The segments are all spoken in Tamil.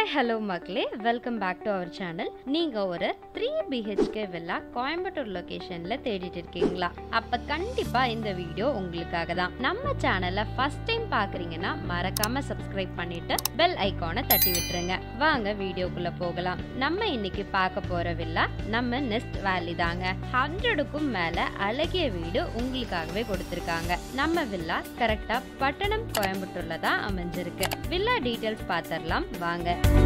ஹலோ மக்களே welcome back to our channel நீங்க ஒரு த்ரீ பிஹெச்கே வில்லா கோயம்புத்தூர் லொகேஷன்ல தேடிட்டு இருக்கீங்களா அப்ப கண்டிப்பா இந்த வீடியோ உங்களுக்காக தான் நம்ம சேனலை ஃபர்ஸ்ட் டைம் பாக்குறீங்கன்னா மறக்காம சப்ஸ்கிரைப் பண்ணிட்டு பெல் ஐகானை தட்டி விட்டுருங்க வாங்க வீடியோக்குள்ள போகலாம் நம்ம இன்னைக்கு பார்க்க போற வில்லா நம்ம நெஸ்ட் வேலி தாங்க ஹண்ட்ரடுக்கும் மேல அழகிய வீடு உங்களுக்காகவே கொடுத்திருக்காங்க நம்ம வில்லா கரெக்டா பட்டணம் கோயம்புத்தூர்ல தான் அமைஞ்சிருக்கு வில்லா டீடைல்ஸ் பார்த்துடலாம் வாங்க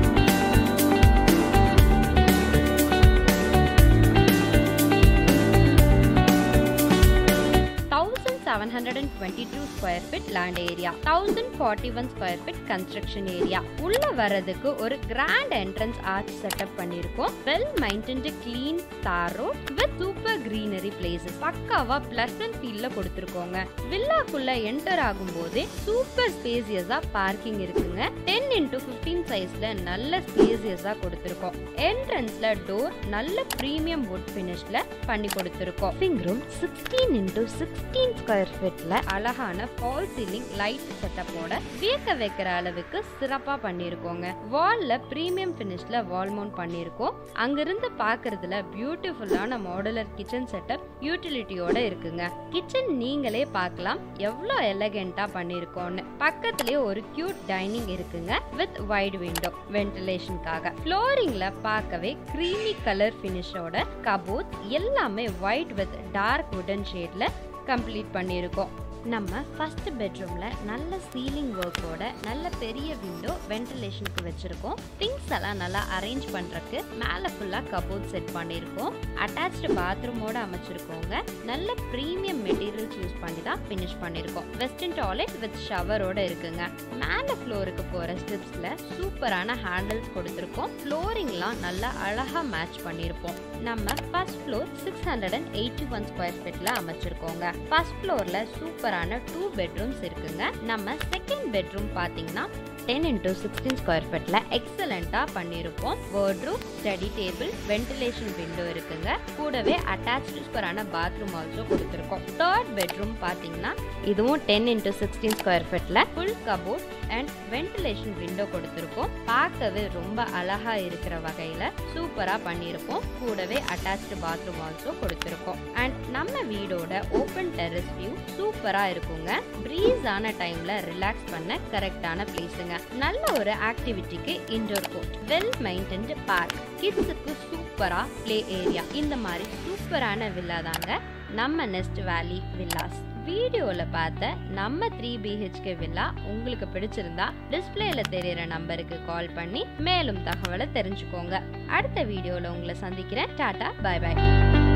thousand seven hundred and twenty two square feet land area thousand forty one square feet construction area உள்ள வர்றதுக்கு ஒரு கிராண்ட் என்ட்ரன்ஸ் ஆர்ச் செட்டப் பண்ணிருக்கோம் well maintained clean tar road with super greenery places பக்காவா பிளசன்ட் ஃபீல்ல கொடுத்துருக்கோங்க வில்லாக்குள்ள என்டர் ஆகும் போதே சூப்பர் ஸ்பேசியஸா பார்க்கிங் இருக்குங்க டென் இன்டூ ஃபிஃப்டீன் சைஸ்ல நல்ல ஸ்பேசியஸா கொடுத்துருக்கோம் என்ட்ரன்ஸ்ல டோர் நல்ல பிரீமியம் வுட் ஃபினிஷ்ல பண்ணி கொடுத்துருக்கோம் சிங் room sixteen into sixteen square ஃபீட்ல அழகான ஃபால் சீலிங் லைட் செட்டப்போட வியக்க வைக்கிற அளவுக்கு சிறப்பா பண்ணியிருக்கோங்க வால்ல பிரீமியம் ஃபினிஷ்ல வால் மவுண்ட் பண்ணியிருக்கோம் அங்கிருந்து பாக்குறதுல பியூட்டிஃபுல்லான மாடுலர் கிச்சன் செட்டப் யூட்டிலிட்டியோட இருக்குங்க கிச்சன் நீங்களே பார்க்கலாம் எவ்வளோ எலகெண்டா பண்ணியிருக்கோம்னு பக்கத்துலயே ஒரு கியூட் டைனிங் இருக்குங்க வித் வைட் விண்டோ வென்டிலேஷனுக்காக ஃப்ளோரிங்ல பார்க்கவே க்ரீமி கலர் ஃபினிஷோட கபோர்ட் எல்லாமே ஒயிட் வித் டார்க் வுடன் ஷேட்ல கம்ப்ளீட் பண்ணியிருக்கோம் நம்ம ஃபர்ஸ்ட் பெட்ரூம்ல நல்ல சீலிங் ஒர்க்கோட நல்ல பெரிய விண்டோ வென்டிலேஷனுக்கு வச்சிருக்கோம் திங்ஸ் எல்லாம் நல்லா அரேஞ்ச் பண்றதுக்கு மேல ஃபுல்லா கபோர்ட் செட் பண்ணியிருக்கோம் அட்டாச்டு பாத்ரூமோட அமைச்சிருக்கோங்க நல்ல ப்ரீமியம் மெட்டீரியல்ஸ் யூஸ் பண்ணி தான் ஃபினிஷ் பண்ணியிருக்கோம் வெஸ்டர்ன் டாய்லெட் வித் ஷவரோட இருக்குங்க மேல ஃப்ளோருக்கு போற ஸ்டெப்ஸ்ல சூப்பரான ஹேண்டில்ஸ் கொடுத்துருக்கோம் ஃப்ளோரிங்லாம் நல்லா அழகா மேட்ச் பண்ணியிருப்போம் நம்ம first floor six hundred and eighty one square ஃபீட்ல அமைச்சிருக்கோங்க ஃபர்ஸ்ட் ஃப்ளோர்ல சூப்பரான டூ பெட்ரூம்ஸ் இருக்குங்க நம்ம செகண்ட் பெட்ரூம் பாத்தீங்கன்னா டென் இன்டூ சிக்ஸ்டீன் ஸ்கொயர் ஃபீட்ல எக்ஸலண்டா பண்ணியிருப்போம் wardrobe study table ventilation window இருக்குங்க கூடவே அட்டாச்டு சூப்பரான பாத்ரூம் ஆல்சோ கொடுத்துருக்கோம் தேர்ட் பெட்ரூம் பாத்தீங்கன்னா இதுவும் டென் இன்டூ சிக்ஸ்டீன் ஸ்கொயர் ஃபீட்ல full cupboard and ventilation window கொடுத்துருக்கோம் பார்க்கவே ரொம்ப அழகா இருக்கிற வகையில சூப்பரா பண்ணியிருக்கோம் கூடவே அட்டாச்டு பாத்ரூம் ஆல்சோ கொடுத்துருக்கோம் அண்ட் நம்ம வீடோட ஓப்பன் டெரஸ் வியூ சூப்பரா இருக்குங்க ப்ரீஸ் ஆன டைம்ல ரிலாக்ஸ் பண்ண கரெக்டான பிளேஸுங்க நல்ல ஒரு ஆக்டிவிட்டிக்கு indoor court well maintained park கிட்ஸுக்கு சூப்பரா ப்ளே ஏரியா இந்த மாதிரி சூப்பரான வில்லா தாங்க நம்ம நெஸ்ட் வேலி வில்லாஸ் வீடியோவில் பார்த்த நம்ம த்ரீ பிஹெச்கே வில்லா உங்களுக்கு பிடிச்சிருந்தா டிஸ்பிளேல தெரியிற நம்பருக்கு கால் பண்ணி மேலும் தகவலை தெரிஞ்சுக்கோங்க அடுத்த வீடியோவில் உங்களை சந்திக்கிறேன் டாடா பை பை